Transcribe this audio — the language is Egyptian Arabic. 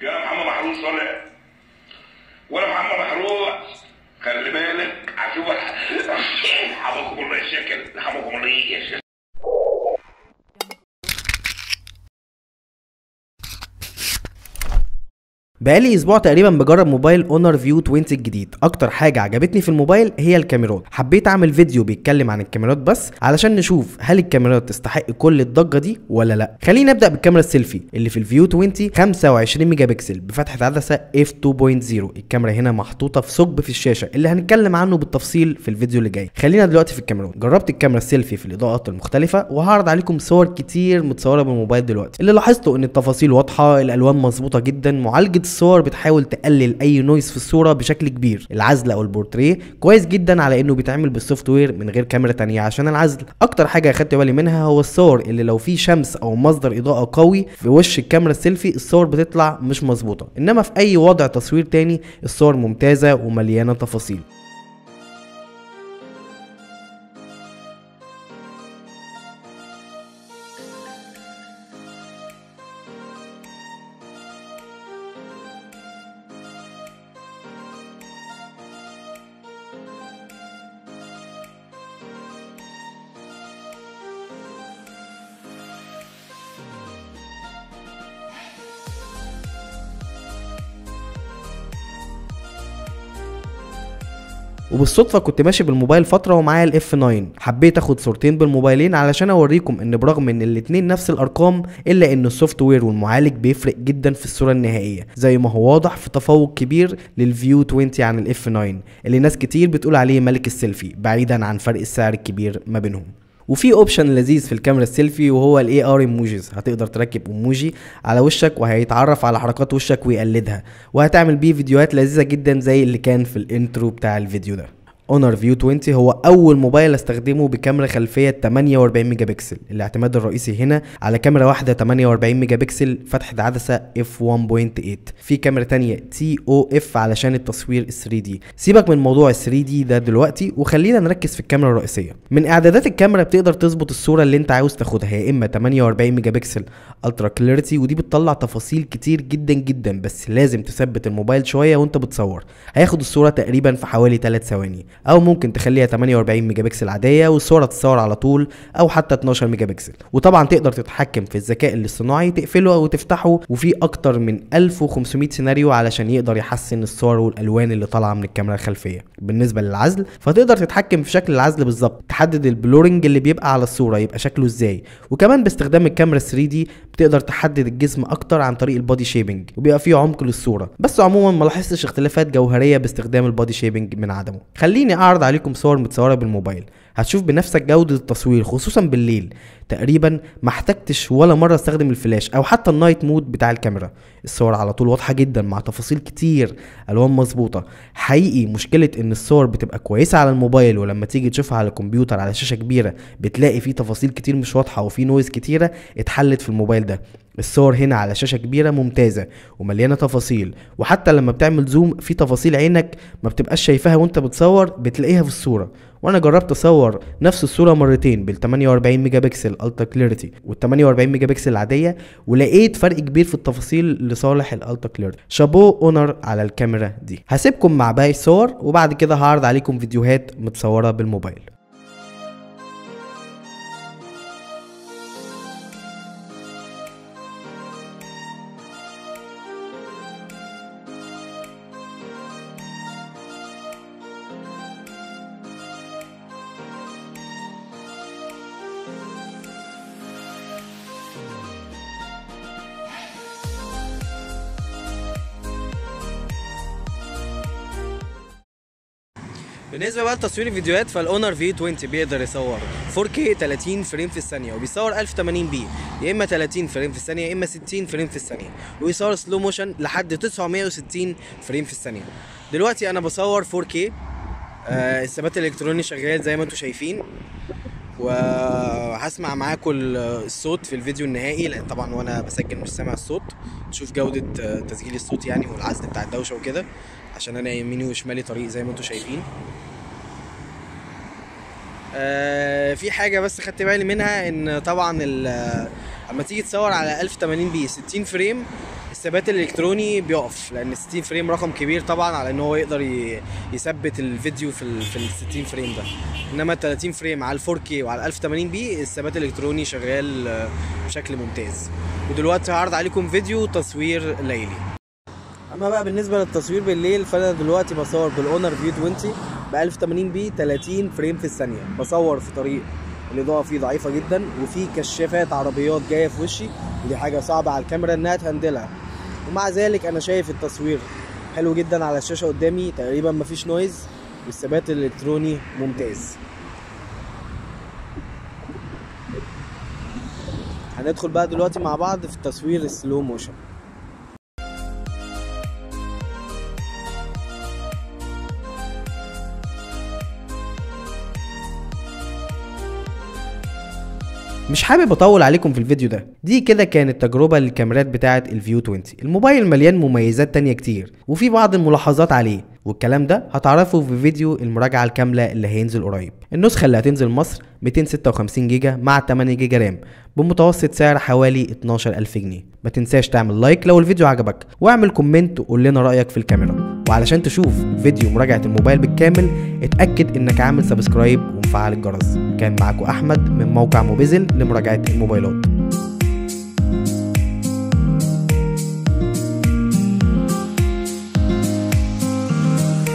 يا محمد محروس ولا ولا محمد محروس خلي بالك هشوف حماكم الله يا شاكر حماكم الله يا شاكر بقالي اسبوع تقريبا بجرب موبايل اونر فيو 20 الجديد اكتر حاجه عجبتني في الموبايل هي الكاميرات حبيت اعمل فيديو بيتكلم عن الكاميرات بس علشان نشوف هل الكاميرات تستحق كل الضجه دي ولا لا خلينا نبدا بالكاميرا السيلفي اللي في الفيو 20 25 ميجا بكسل بفتحه عدسه اف 2.0 الكاميرا هنا محطوطه في ثقب في الشاشه اللي هنتكلم عنه بالتفصيل في الفيديو اللي جاي خلينا دلوقتي في الكاميرات جربت الكاميرا السيلفي في الاضاءات المختلفه وهعرض عليكم صور كتير متصوره بالموبايل دلوقتي اللي لاحظته ان التفاصيل واضحه الالوان مظبوطه جدا معالجه الصور بتحاول تقلل اي نويز في الصوره بشكل كبير العزل او البورتريه كويس جدا على انه بيتعمل بالسوفت وير من غير كاميرا تانية عشان العزل اكتر حاجه اخدت بالي منها هو الصور اللي لو في شمس او مصدر اضاءه قوي في وش الكاميرا السيلفي الصور بتطلع مش مظبوطه انما في اي وضع تصوير تاني الصور ممتازه ومليانه تفاصيل وبالصدفه كنت ماشي بالموبايل فتره ومعايا الاف 9 حبيت اخد صورتين بالموبايلين علشان اوريكم ان برغم ان الاتنين نفس الارقام الا ان السوفت وير والمعالج بيفرق جدا في الصوره النهائيه زي ما هو واضح في تفوق كبير للفيو 20 عن الاف 9 اللي ناس كتير بتقول عليه ملك السيلفي بعيدا عن فرق السعر الكبير ما بينهم وفي اوبشن لذيذ في الكاميرا السيلفي وهو الاي ار ايموجيز هتقدر تركب ايموجي على وشك وهيتعرف على حركات وشك ويقلدها وهتعمل بيه فيديوهات لذيذه جدا زي اللي كان في الانترو بتاع الفيديو ده اونر فيو 20 هو اول موبايل استخدمه بكاميرا خلفيه 48 ميجا بكسل الاعتماد الرئيسي هنا على كاميرا واحده 48 ميجا بكسل فتحه عدسه اف 1.8 في كاميرا تانية تي او اف علشان التصوير ال 3 دي سيبك من موضوع ال 3 دي ده دلوقتي وخلينا نركز في الكاميرا الرئيسيه من اعدادات الكاميرا بتقدر تظبط الصوره اللي انت عاوز تاخدها يا اما 48 ميجا بكسل الترا كلاريتي ودي بتطلع تفاصيل كتير جدا جدا بس لازم تثبت الموبايل شويه وانت بتصور هياخد الصوره تقريبا في حوالي 3 ثواني او ممكن تخليها 48 ميجا بكسل عاديه والصوره تتصور على طول او حتى 12 ميجا بكسل وطبعا تقدر تتحكم في الذكاء الاصطناعي تقفله او تفتحه وفي اكتر من 1500 سيناريو علشان يقدر يحسن الصور والالوان اللي طالعه من الكاميرا الخلفيه بالنسبه للعزل فتقدر تتحكم في شكل العزل بالظبط تحدد البلورنج اللي بيبقى على الصوره يبقى شكله ازاي وكمان باستخدام الكاميرا 3 دي بتقدر تحدد الجسم اكتر عن طريق البادي شيبنج وبيبقى فيه عمق للصوره بس عموما ما لاحظتش اختلافات جوهريه باستخدام البادي شيبنج من عدمه خليني اعرض عليكم صور متصوره بالموبايل هتشوف بنفسك جودة التصوير خصوصا بالليل تقريبا ما احتجتش ولا مرة استخدم الفلاش او حتى النايت مود بتاع الكاميرا الصور على طول واضحة جدا مع تفاصيل كتير الوان مظبوطة حقيقي مشكلة ان الصور بتبقى كويسة على الموبايل ولما تيجي تشوفها على الكمبيوتر على شاشة كبيرة بتلاقي فيه تفاصيل كتير مش واضحة وفي نويز كتيرة اتحلت في الموبايل ده الصور هنا على شاشة كبيرة ممتازة ومليانة تفاصيل وحتى لما بتعمل زوم في تفاصيل عينك ما بتبقاش شايفاها وانت بتصور بتلاقيها في الصورة وانا جربت اصور نفس الصورة مرتين بال 48 ميجا بكسل الترا كليرتي وال 48 ميجا بكسل العادية ولقيت فرق كبير في التفاصيل لصالح الالترا كليرتي شابو اونر على الكاميرا دي هسيبكم مع باقي الصور وبعد كده هعرض عليكم فيديوهات متصورة بالموبايل بالنسبه بقى لتصوير الفيديوهات فالاونر في 20 بيقدر يصور 4K 30 فريم في الثانيه وبيصور 1080 بي يا اما 30 فريم في الثانيه يا اما 60 فريم في الثانيه ويصور سلو موشن لحد 960 فريم في الثانيه دلوقتي انا بصور 4K آه الثبات الالكتروني شغال زي ما انتم شايفين وهسمع معاكم الصوت في الفيديو النهائي لان طبعا وانا بسجل مش سامع الصوت تشوف جوده تسجيل الصوت يعني والعزل بتاع الدوشه وكده عشان انا يميني وشمالي طريق زي ما انتم شايفين آه في حاجه بس خدت بالي منها ان طبعا اما تيجي تصور على 1080 بي 60 فريم الثبات الالكتروني بيقف لان 60 فريم رقم كبير طبعا على ان هو يقدر ي- يثبت الفيديو في ال في ال 60 فريم ده انما ال 30 فريم على ال 4K وعلى 1080 بي الثبات الالكتروني شغال آه، بشكل ممتاز ودلوقتي هعرض عليكم فيديو تصوير ليلي اما بقى بالنسبه للتصوير بالليل فانا دلوقتي بصور بالاونر فيو 20 ب 1080 بي 30 فريم في الثانيه بصور في طريق الاضاءه فيه ضعيفه جدا وفي كشافات عربيات جايه في وشي ودي حاجه صعبه على الكاميرا انها تهندلها ومع ذلك انا شايف التصوير حلو جدا على الشاشه قدامي تقريبا مفيش نويز والثبات الالكتروني ممتاز هندخل بقى دلوقتي مع بعض في تصوير السلو موشن مش حابب اطول عليكم في الفيديو ده دي كده كانت تجربة للكاميرات بتاعة الفيو 20 الموبايل مليان مميزات تانية كتير وفي بعض الملاحظات عليه والكلام ده هتعرفه في فيديو المراجعة الكاملة اللي هينزل قريب النسخة اللي هتنزل مصر 256 جيجا مع 8 جيجا رام بمتوسط سعر حوالي 12000 جنيه ما تنساش تعمل لايك لو الفيديو عجبك واعمل كومنت وقول لنا رأيك في الكاميرا وعلشان تشوف فيديو مراجعة الموبايل بالكامل اتأكد انك عامل سبسكرايب ومفعل الجرس كان معاكم احمد من موقع موبيزل لمراجعة الموبايلات